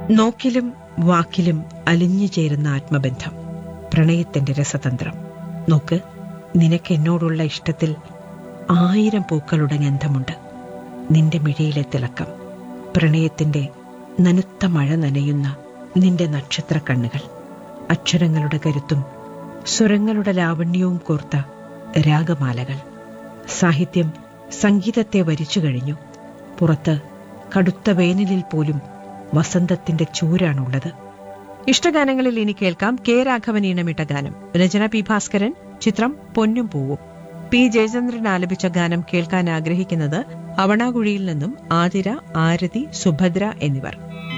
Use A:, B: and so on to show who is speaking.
A: നോക്കിലും വാക്കിലും അലിഞ്ഞു ചേരുന്ന ആത്മബന്ധം പ്രണയത്തിന്റെ രസതന്ത്രം നോക്ക് നിനക്ക് എന്നോടുള്ള ഇഷ്ടത്തിൽ ആയിരം പൂക്കളുടെ ഗന്ധമുണ്ട് നിന്റെ മിഴിയിലെ തിളക്കം പ്രണയത്തിന്റെ നനുത്ത മഴ നനയുന്ന നിന്റെ നക്ഷത്ര കണ്ണുകൾ അക്ഷരങ്ങളുടെ കരുത്തും സ്വരങ്ങളുടെ ലാവണ്യവും കോർത്ത രാഗമാലകൾ സാഹിത്യം സംഗീതത്തെ വരിച്ചു കഴിഞ്ഞു പുറത്ത് കടുത്ത വേനലിൽ പോലും വസന്തത്തിന്റെ ചൂരാണുള്ളത് ഇഷ്ടഗാനങ്ങളിൽ ഇനി കേൾക്കാം കെ രാഘവൻ ഈണമിട്ട ഗാനം രചന പി ഭാസ്കരൻ ചിത്രം പൊന്നും പൂവും പി ജയചന്ദ്രൻ ആലപിച്ച ഗാനം കേൾക്കാൻ ആഗ്രഹിക്കുന്നത് അവണാകുഴിയിൽ നിന്നും ആതിര ആരതി സുഭദ്ര എന്നിവർ